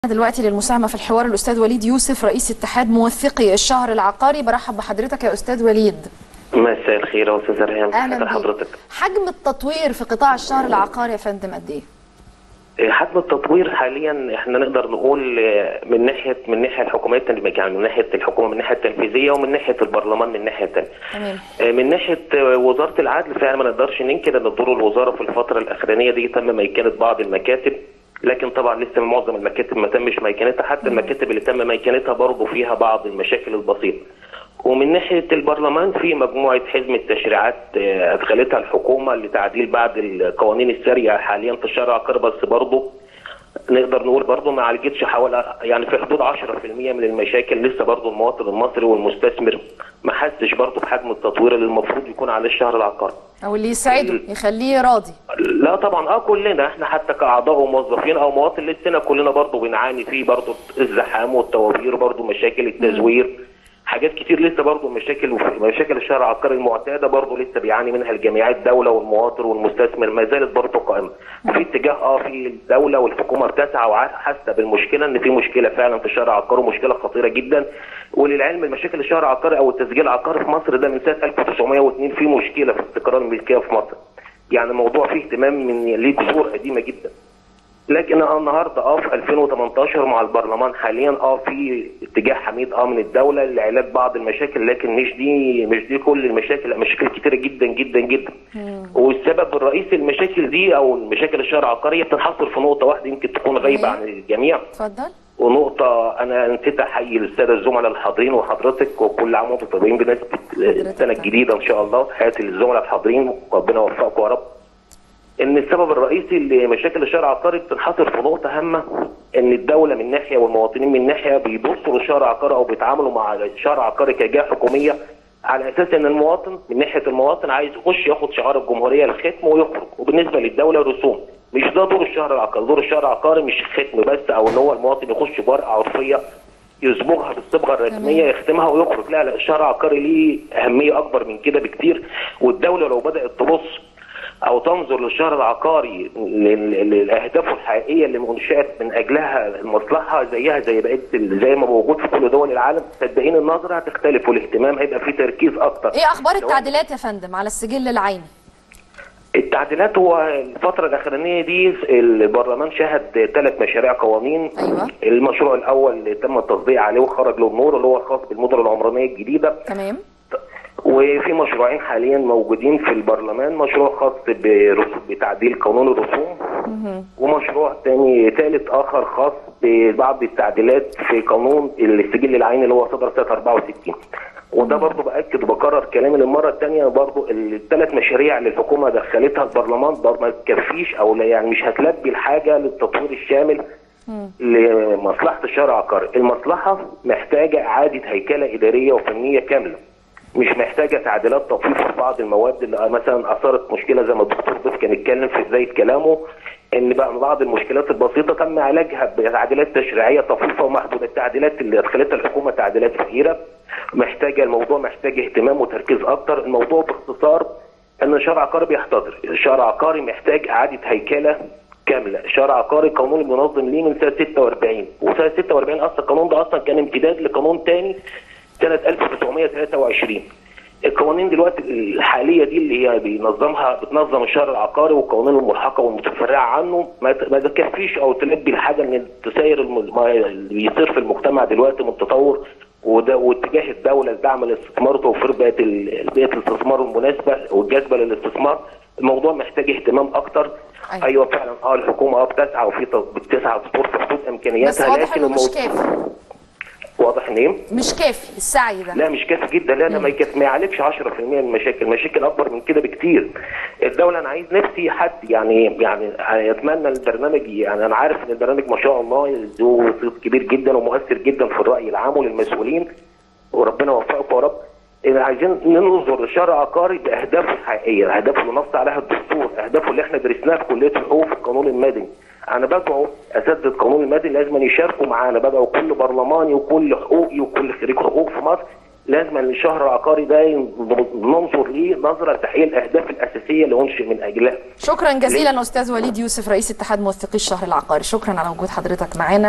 دلوقتي للمساهمة في الحوار الأستاذ وليد يوسف رئيس اتحاد موثقي الشهر العقاري برحب بحضرتك يا أستاذ وليد مساء الخير يا استاذ ريهام أهلا تحية بيك حضرتك حجم التطوير في قطاع الشهر العقاري يا فندم قد إيه؟ إيه، حجم التطوير حاليا احنا نقدر نقول آه، من ناحيه من ناحيه الحكومات يعني من ناحيه الحكومه من الناحيه التنفيذيه ومن ناحيه البرلمان من الناحيه الثانيه تمام آه، من ناحيه آه، وزاره العدل فعلا ما نقدرش ننكر ان دور الوزاره في الفتره الاخرانيه دي تم ميكنه بعض المكاتب لكن طبعا لسه معظم المكاتب ما تمش ميكنتها حتى المكاتب اللي تم ميكنتها برضه فيها بعض المشاكل البسيطه ومن ناحيه البرلمان في مجموعه حزمه تشريعات آه، ادخلتها الحكومه لتعديل بعض القوانين الساريه حاليا في الشرع العقاري بس برضه نقدر نقول برضه ما عالجتش حوالي يعني في حدود 10% من المشاكل لسه برضه المواطن المصري والمستثمر ما حسش برضه بحجم التطوير اللي المفروض يكون عليه الشهر العقاري. أو اللي يسعده يخليه راضي لا طبعا اه كلنا احنا حتى كاعضاء وموظفين او مواطن لسنا كلنا برضه بنعاني فيه برضه الزحام والطوابير برضه مشاكل التزوير حاجات كتير لسه برضه مشاكل مشاكل الشهر العقاري المعتاده برضه لسه بيعاني منها الجميع الدوله والمواطن والمستثمر ما زالت برضه قائمه في اتجاه اه في الدوله والحكومه بتسعى وحاسه بالمشكله ان في مشكله فعلا في الشهر العقاري ومشكله خطيره جدا وللعلم المشاكل الشهر العقاري او التسجيل العقاري في مصر ده من سنه 1902 في مشكله في استقرار الملكيه في مصر يعني الموضوع فيه اهتمام من ليه جذور قديمه جدا لكن اه النهارده اه في 2018 مع البرلمان حاليا اه في اتجاه حميد اه من الدوله لعلاج بعض المشاكل لكن مش دي مش دي كل المشاكل لا مشاكل كتيره جدا جدا جدا والسبب الرئيسي المشاكل دي او المشاكل الشهر العقاريه بتنحصر في نقطه واحده يمكن تكون غايبه عن الجميع اتفضل ونقطة أنا نسيت أحيي السادة الزملاء الحاضرين وحضرتك وكل عام وأنتم طيبين بمناسبة السنة الجديدة إن شاء الله تحياتي للزملاء الحاضرين وربنا يوفقكم يا رب. ان السبب الرئيسي لمشاكل الشارع العقاري بتنحصر في نقطه هامه ان الدوله من ناحيه والمواطنين من ناحيه بيبصوا للشارع العقاري او بيتعاملوا مع الشارع العقاري كجهه حكوميه على اساس ان المواطن من ناحيه المواطن عايز يخش ياخد شعار الجمهوريه الختم ويخرج وبالنسبه للدوله رسوم مش ده دور الشهر العقاري دور الشهر العقاري مش ختم بس او ان هو المواطن يخش بورقه عرفيه يصبغها بالصبغه الرسميه يختمها ويخرج لا لا الشهر العقاري ليه اهميه اكبر من كده بكتير والدوله لو بدات تبص او تنظر للشهر العقاري لل- للاهداف الحقيقيه اللي منشات من اجلها المصلحه زيها زي بقيه ال- زي ما موجود في كل دول العالم صدقين النظره هتختلف والاهتمام هيبقى فيه تركيز اكتر إيه أخبار التعديلات يا فندم على السجل العيني؟ التعديلات هو الفترة الأخرانية دي البرلمان شهد ثلاث مشاريع قوانين أيوة. المشروع الأول اللي تم التصديق عليه وخرج له النور اللي هو الخاص بالمدن العمرانية الجديدة تمام وفي مشروعين حاليا موجودين في البرلمان مشروع خاص برسوم بتعديل قانون الرسوم ومشروع تاني ثالث اخر خاص ببعض التعديلات في قانون السجل العيني اللي هو صدر سنه 64 وده برضه باكد وبكرر كلامي للمره الثانيه برضه الثلاث مشاريع اللي الحكومه دخلتها البرلمان ده ما تكفيش او لا يعني مش هتلبي الحاجه للتطوير الشامل لمصلحه الشارع العقاري، المصلحه محتاجه اعاده هيكله اداريه وفنيه كامله. مش محتاجه تعديلات طفيفه في بعض المواد اللي مثلا اثارت مشكله زي ما الدكتور ضيف كان اتكلم في بدايه كلامه ان بقى بعض المشكلات البسيطه تم علاجها بتعديلات تشريعيه طفيفه ومحدوده التعديلات اللي ادخلتها الحكومه تعديلات كثيره محتاجه الموضوع محتاج اهتمام وتركيز اكتر الموضوع باختصار ان الشرع العقاري بيحتضر الشرع العقاري محتاج اعاده هيكله كامله الشرع العقاري قانون المنظم ليه من سنه 46 وسنه 46 اصلا القانون ده اصلا كان امتداد لقانون تاني سنه 1923 القوانين دلوقتي الحاليه دي اللي هي بينظمها بتنظم الشهر العقاري والقوانين الملحقه والمتفرعه عنه ما ت- ما تكفيش او تلبي الحاجه ان تسير الم- ما اللي بيصير في المجتمع دلوقتي من تطور وده واتجاه الدوله لدعم الاستثمار وتوفير بيئه ال- بيئه الاستثمار المناسبه والجاذبه للاستثمار الموضوع محتاج اهتمام اكتر أيوة. ايوه فعلا اه الحكومه اه بتسعى وفي ت- بتسعى تطور في حدود بس امكانياتها واضح لكن إنه مش الموضوع كافي واضح ان ايه؟ مش كافي السعي ده لا مش كافي جدا لا لا ما يكفي ما يعالجش 10% من المشاكل مشاكل اكبر من كده بكتير الدوله انا عايز نفسي حد يعني يعني اتمنى البرنامج يعني انا عارف ان البرنامج ما شاء الله ذو صيت كبير جدا ومؤثر جدا في الراي العام وللمسؤولين وربنا يوفقكم يا رب إن عايزين ننظر للشرع العقاري باهدافه الحقيقيه، اهدافه اللي نص عليها الدستور، اهدافه اللي احنا درسناها في كليه الحقوق في القانون المدني. انا بدعو اساتذه القانون المدني لازم يشاركوا معانا، بدعو كل برلماني وكل حقوقي وكل خريج حقوق في مصر لازم الشهر العقاري ده ننظر ليه نظره لتحقيق الاهداف الاساسيه اللي انشئ من اجلها. شكرا جزيلا استاذ وليد يوسف رئيس اتحاد موثقي الشهر العقاري شكرا على وجود حضرتك معانا